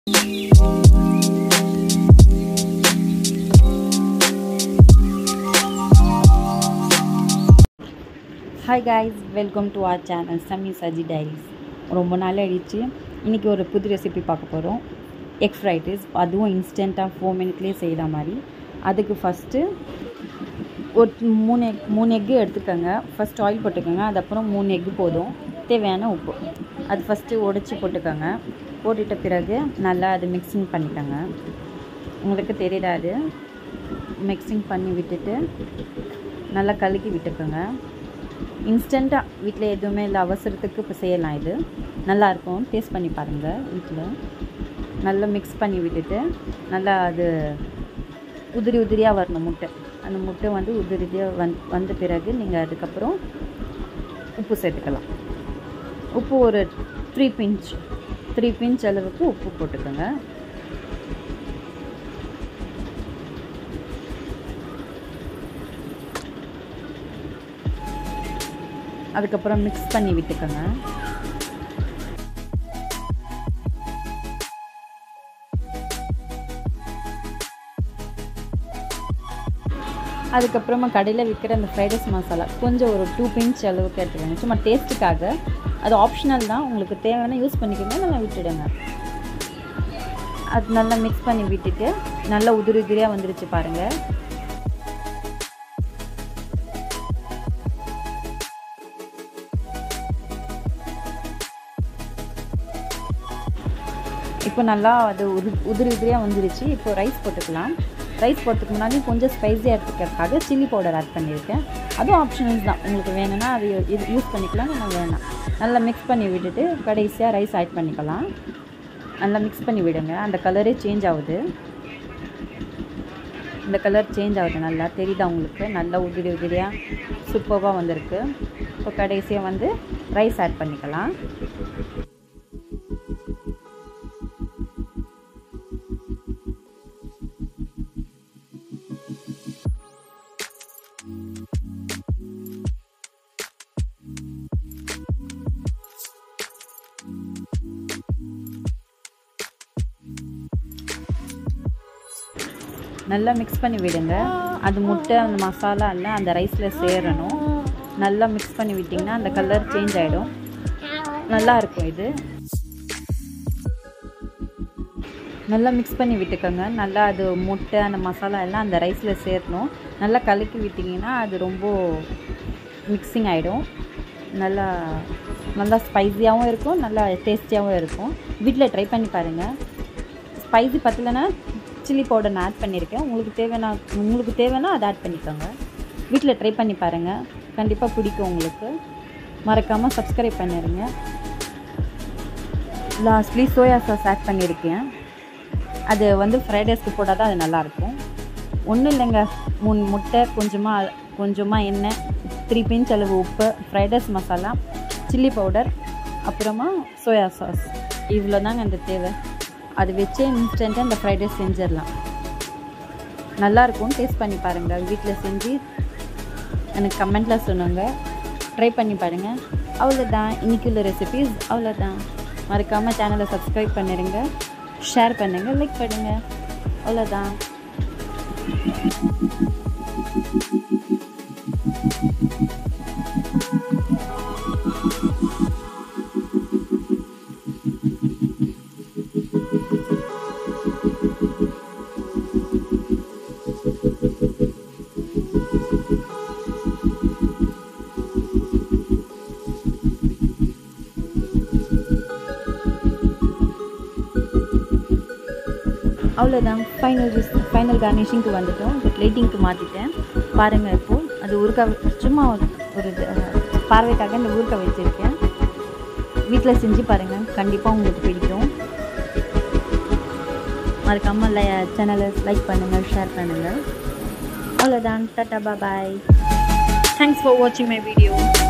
hi guys welcome to our channel Sammy Saji diaries ரொம்ப நாள் ஆயிடுச்சு இன்றைக்கி ஒரு புது ரெசிபி பார்க்க போகிறோம் எக் ஃப்ரைட் ரைஸ் அதுவும் இன்ஸ்டண்ட்டாக ஃபோர் மினிட்லேயே செய்கிற மாதிரி அதுக்கு ஃபஸ்ட்டு ஒரு மூணு எக் மூணு எக்கு எடுத்துக்கோங்க ஃபஸ்ட் ஆயில் போட்டுக்கோங்க அதுக்கப்புறம் மூணு எக்கு போதும் தேவையான உப்பு அது ஃபஸ்ட்டு உடச்சி போட்டுக்கோங்க போட்டுட்ட பிறகு நல்லா அது மிக்சிங் பண்ணிக்கோங்க உங்களுக்கு தெரியாது மிக்சிங் பண்ணி விட்டுட்டு நல்லா கலக்கி விட்டுக்கோங்க இன்ஸ்டண்ட்டாக வீட்டில் எதுவுமே இல்லை அவசரத்துக்கு இப்போ செய்யலாம் இது நல்லாயிருக்கும் டேஸ்ட் பண்ணி பாருங்கள் வீட்டில் நல்லா மிக்ஸ் பண்ணி விட்டுட்டு நல்லா அது உதிரி உதிரியாக வரணும் முட்டை அந்த முட்டை வந்து உதிரியாக வந் வந்த பிறகு நீங்கள் அதுக்கப்புறம் உப்பு சேர்த்துக்கலாம் உப்பு ஒரு த்ரீ பிஞ்ச் த்ரீ பிஞ்ச் அளவுக்கு உப்பு போட்டுக்கோங்க அதுக்கப்புறம் மிக்ஸ் பண்ணி விட்டுக்கோங்க அதுக்கப்புறமா கடையில் விற்கிற அந்த ஃப்ரைட் ரைஸ் மசாலா கொஞ்சம் ஒரு டூ பிஞ்ச் அளவுக்கு எடுத்துக்கோங்க சும்மா டேஸ்ட்டுக்காக அது ஆப்ஷனல் தான் உங்களுக்கு தேவையான யூஸ் பண்ணிக்கோங்க நல்லா விட்டுடுங்க அது நல்லா மிக்ஸ் பண்ணி விட்டுட்டு நல்லா உதிரி உதிரியாக வந்துருச்சு பாருங்கள் இப்போ நல்லா அது உது உதிரி உதிரியாக வந்துருச்சு இப்போ ரைஸ் போட்டுக்கலாம் ரைஸ் போட்டுக்கு முன்னாடி கொஞ்சம் ஸ்பைஸியாக எடுத்துக்கிறதுக்காக சில்லி பவுடர் ஆட் பண்ணியிருக்கேன் அதுவும் ஆப்ஷனல்ஸ் தான் உங்களுக்கு வேணும்னா அது இது யூஸ் பண்ணிக்கலாம் இல்லை வேணாம் நல்லா மிக்ஸ் பண்ணி விட்டுட்டு கடைசியாக ரைஸ் ஆட் பண்ணிக்கலாம் நல்லா மிக்ஸ் பண்ணி விடுங்க அந்த கலரே சேஞ்ச் ஆகுது இந்த கலர் சேஞ்ச் ஆகுது நல்லா தெரியுதா உங்களுக்கு நல்லா உதிரி உதிரியாக சூப்பராக வந்திருக்கு இப்போ கடைசியாக வந்து ரைஸ் ஆட் பண்ணிக்கலாம் நல்லா மிக்ஸ் பண்ணி விடுங்க அது முட்டை அந்த மசாலா எல்லாம் அந்த ரைஸில் சேரணும் நல்லா மிக்ஸ் பண்ணி விட்டிங்கன்னா அந்த கலர் சேஞ்ச் ஆகிடும் நல்லா இருக்கும் இது நல்லா மிக்ஸ் பண்ணி விட்டுக்கோங்க நல்லா அது முட்டை அந்த மசாலா எல்லாம் அந்த ரைஸில் சேரணும் நல்லா கலக்கி விட்டிங்கன்னா அது ரொம்ப மிக்சிங் ஆகிடும் நல்லா நல்லா ஸ்பைஸியாகவும் இருக்கும் நல்லா டேஸ்டியாகவும் இருக்கும் வீட்டில் ட்ரை பண்ணி பாருங்கள் ஸ்பைசி பத்தலைன்னா சில்லி பவுடர் நான் ஆட் பண்ணியிருக்கேன் உங்களுக்கு தேவைன்னா உங்களுக்கு தேவைன்னா அதை ஆட் பண்ணிக்கோங்க வீட்டில் ட்ரை பண்ணி பாருங்கள் கண்டிப்பாக பிடிக்கும் உங்களுக்கு மறக்காமல் சப்ஸ்கிரைப் பண்ணிடுங்க லாஸ்ட்லி சோயா சாஸ் ஆட் பண்ணியிருக்கேன் அது வந்து ஃப்ரைட் ரைஸ்க்கு போட்டால் தான் அது நல்லாயிருக்கும் ஒன்றும் இல்லைங்க மூணு முட்டை கொஞ்சமாக கொஞ்சமாக எண்ணெய் த்ரீ பிஞ்ச் அளவு உப்பு fried rice masala chilli powder அப்புறமா சோயா சாஸ் இவ்வளோ தாங்க அந்த தேவை அது வச்சே இன்ஸ்டண்ட்டாக இந்த ஃப்ரைட் ரைஸ் செஞ்சிடலாம் நல்லாயிருக்கும் டேஸ்ட் பண்ணி பாருங்கள் வீட்டில் செஞ்சு எனக்கு கமெண்ட்டில் சொன்னாங்க ட்ரை பண்ணி பாருங்கள் அவ்வளோதான் இன்றைக்கி உள்ள ரெசிபீஸ் அவ்வளோதான் மறக்காமல் சேனலை சப்ஸ்கிரைப் பண்ணிடுங்க ஷேர் பண்ணுங்கள் லைக் பண்ணுங்கள் அவ்வளோதான் அவ்வளோதான் ஃபைனல் ஃபைனல் கார்னிஷிங்க்கு வந்துட்டோம் இப்போ பிளேட்டிங்க்கு மாற்றிட்டேன் பாருங்கள் இப்போது அது ஊறுக்கா சும்மா ஒரு பார்வைக்காக இந்த ஊறுக்கா வச்சுருக்கேன் வீட்டில் செஞ்சு பாருங்கள் கண்டிப்பாக உங்களுக்கு பிடிக்கும் மறக்காமல் லை சேனலை லைக் பண்ணுங்கள் ஷேர் பண்ணுங்கள் அவ்வளோதான் டாட்டா பாய் தேங்க்ஸ் ஃபார் வாட்சிங் மை வீடியோ